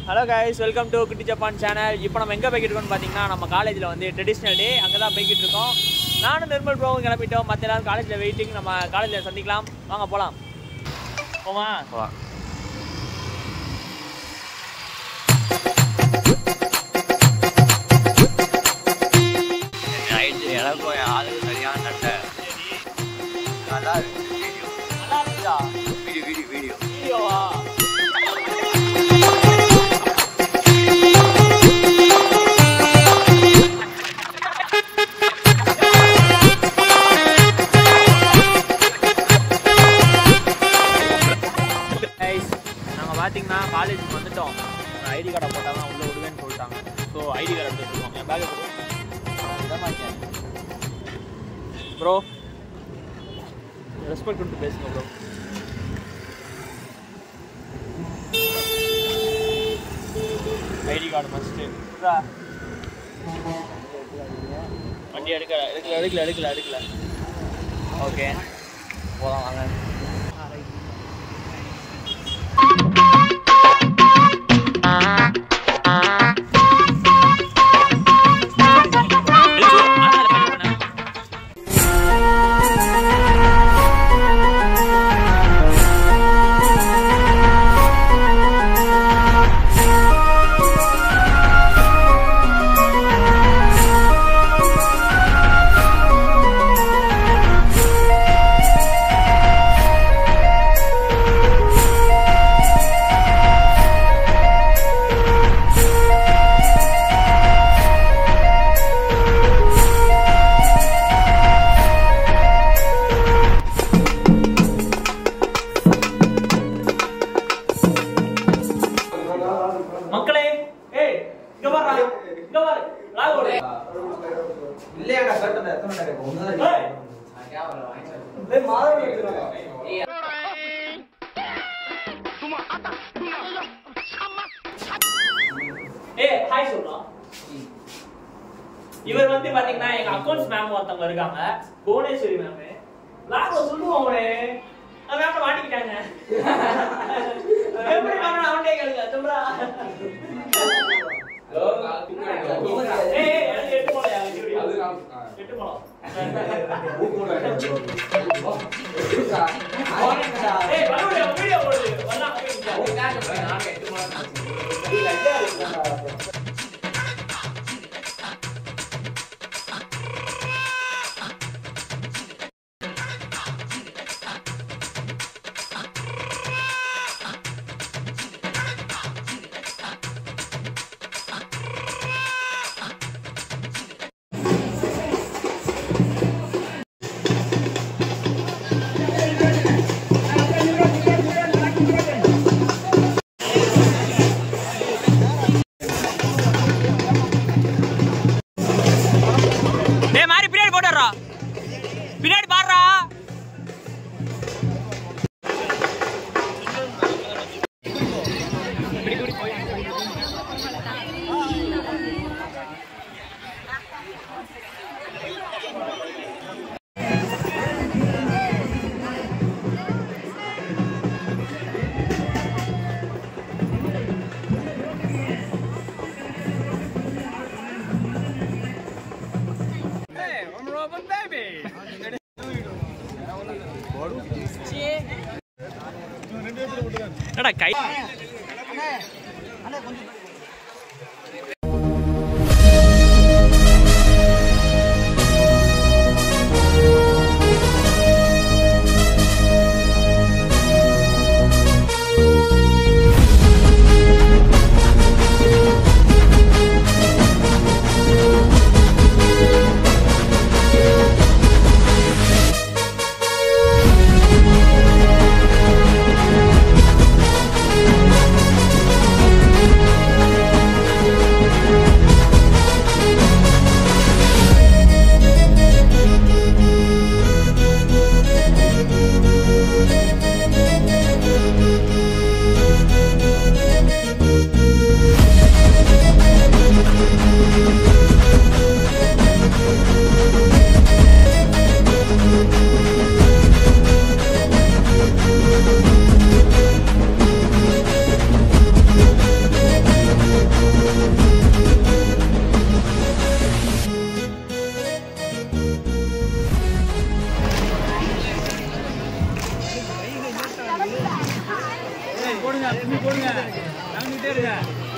hello guys welcome to குட்டி Japan channel இப்போ நம்ம எங்கே போய்கிட்டு இருக்கோம்னு பார்த்தீங்கன்னா நம்ம காலேஜில் வந்து ட்ரெடிஷ்னல் டே அங்கே தான் போய்கிட்டு இருக்கோம் நானும் நிர்மல் ப்ரோவும் கிளம்பிட்டோம் மற்ற எல்லாரும் காலேஜில் வெயிட்டிங் நம்ம காலேஜில் சந்திக்கலாம் வாங்க போகலாம் போமா நைட்டு எனக்கும் என் ஆளுக்கு சரியான நட்டை நல்லா இருக்கு வீடியோ நல்லா இருக்குதா வீடியோ வீடியோ வீடியோ வீடியோவா நாங்கள் பார்த்தீங்கன்னா காலேஜுக்கு வந்துட்டோம் ஐடி கார்டை போட்டால் தான் உள்ளே விடுவேன்னு சொல்லிட்டாங்க ஸோ ஐடி கார்டு எடுத்து வச்சுருக்கோம் என் பேக்கை ப்ரோ ரெஸ்பெக்ட் கொடுத்து பேசுங்க ப்ரோ ஐடி கார்டு மஸ்ட்டு வண்டி எடுக்கல எடுக்கல எடுக்கல எடுக்கல எடுக்கல ஓகே போகலாம் வாங்க மக்களே ஏய் இங்க வர்றா இங்க வர லாக் ஓடு இல்லையாடா கட்டத எத்தனை நேரம் ஒன்னு ஏய் ஏய் மாதவி எடுத்துறாங்க ஏய் ஹாய் சொல்றோம் இவர் வந்து பாத்தீங்கன்னா எங்க அக்கவுண்ட்ஸ் மேம் ஒருத்தவங்க இருக்காங்க புவனேஸ்வரி மேம் லாக்ல சொல்லுவாங்களே அந்த மேம் மாட்டிக்கிட்டாங்க எப்படி மேம் அவன்டே கேளுங்க சொல்றா ஏய் ஏய், எனக்கு எட்டு போலையா எட்டு போலாம் ஏய் மறுபடியும் வீடியோ போடு வரலாம் டேய் மாறி பின்னாடி போட்டுறா பின்னாடி பாடுறா என்னடா கை Thank போடுங்க பின்னி போடுங்க நகர்ந்துட்டே இருங்க